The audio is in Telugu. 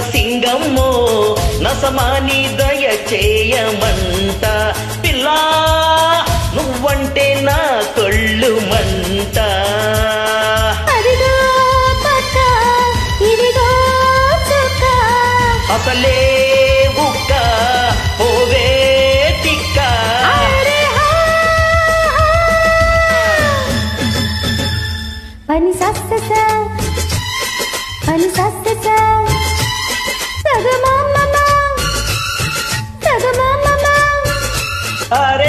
సింగమ్మో నసమాని దయ చేయమంట పిల్లా నువ్వంటే నా కొళ్ళు మంట అదిగో పక్క ఇదిగో చుక్క అసలే ఉక్క ఓవే తిక్క అరే హా పని సస్స పని సస్స సగమమ్మ సగమమ్మ అర